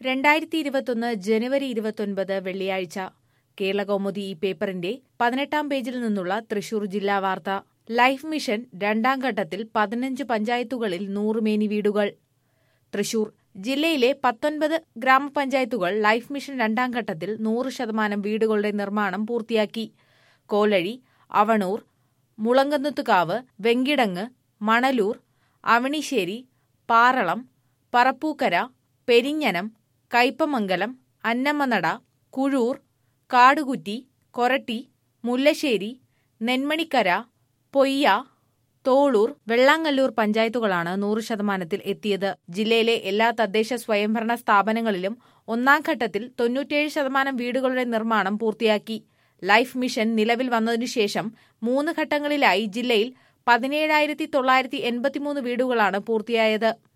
രണ്ടായിരത്തി ഇരുപത്തൊന്ന് ജനുവരി ഇരുപത്തൊൻപത് വെള്ളിയാഴ്ച കേരളകൗമുദി ഈ പേപ്പറിന്റെ പതിനെട്ടാം പേജിൽ നിന്നുള്ള തൃശൂർ ജില്ലാ വാർത്ത ലൈഫ് മിഷൻ രണ്ടാം ഘട്ടത്തിൽ പതിനഞ്ച് പഞ്ചായത്തുകളിൽ നൂറുമേനി വീടുകൾ തൃശൂർ ജില്ലയിലെ പത്തൊൻപത് ഗ്രാമപഞ്ചായത്തുകൾ ലൈഫ് മിഷൻ രണ്ടാം ഘട്ടത്തിൽ നൂറ് ശതമാനം വീടുകളുടെ നിർമ്മാണം പൂർത്തിയാക്കി കോലഴി അവണൂർ മുളങ്കന്നുത്തുകാവ് വെങ്കിടങ്ങ് മണലൂർ അവണിശ്ശേരി പാറളം പറപ്പൂക്കര പെരിഞ്ഞനം കയ്പമംഗലം അന്നമ്മനട കുഴൂർ കാടുകുറ്റി കൊരട്ടി മുല്ലശ്ശേരി നെന്മണിക്കര പൊയ്യ തോളൂർ വെള്ളാങ്ങല്ലൂർ പഞ്ചായത്തുകളാണ് നൂറ് ശതമാനത്തിൽ എത്തിയത് ജില്ലയിലെ എല്ലാ തദ്ദേശ സ്വയംഭരണ സ്ഥാപനങ്ങളിലും ഒന്നാം ഘട്ടത്തിൽ തൊണ്ണൂറ്റേഴ് ശതമാനം വീടുകളുടെ നിർമ്മാണം പൂർത്തിയാക്കി ലൈഫ് മിഷൻ നിലവിൽ വന്നതിനുശേഷം മൂന്ന് ഘട്ടങ്ങളിലായി ജില്ലയിൽ പതിനേഴായിരത്തി തൊള്ളായിരത്തി എൺപത്തിമൂന്ന് വീടുകളാണ് പൂർത്തിയായത്